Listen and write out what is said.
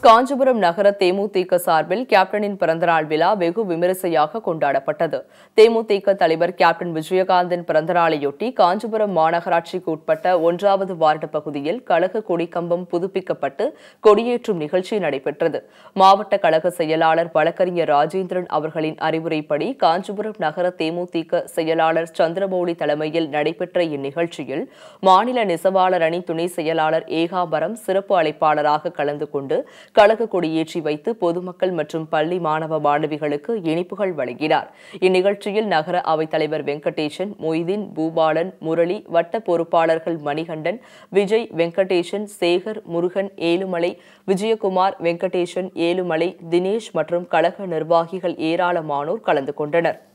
காஞ்சிபுரம் நகர தேமுதிக சார்பில் கேப்டனின் பிறந்தநாள் விழா வெகு விமரிசையாக கொண்டாடப்பட்டது தேமுதிக தலைவர் கேப்டன் விஜயகாந்தின் பிறந்தநாளையொட்டி காஞ்சிபுரம் மாநகராட்சிக்கு உட்பட்ட ஒன்றாவது வார்டு பகுதியில் கழக கொடிக்கம்பம் புதுப்பிக்கப்பட்டு கொடியேற்றும் நிகழ்ச்சி நடைபெற்றது மாவட்ட கழக செயலாளர் வழக்கறிஞர் ராஜேந்திரன் அவர்களின் அறிவுரைப்படி காஞ்சிபுரம் நகர தேமுதிக செயலாளர் சந்திரமௌலி தலைமையில் நடைபெற்ற இந்நிகழ்ச்சியில் மாநில நெசவாளர் அணி துணை செயலாளர் ஏகாம்பரம் சிறப்பு அழைப்பாளராக கலந்து கொண்டு கழக கொடியேற்றி வைத்து பொதுமக்கள் மற்றும் பள்ளி மாணவ மாணவிகளுக்கு இனிப்புகள் வழங்கினார் இந்நிகழ்ச்சியில் நகர அவைத்தலைவர் வெங்கடேசன் மொய்தீன் பூபாலன் முரளி வட்ட பொறுப்பாளர்கள் மணிகண்டன் விஜய் வெங்கடேசன் சேகர் முருகன் ஏழுமலை விஜயகுமார் வெங்கடேசன் ஏழுமலை தினேஷ் மற்றும் கழக நிர்வாகிகள் ஏராளமானோர் கலந்து கொண்டனர்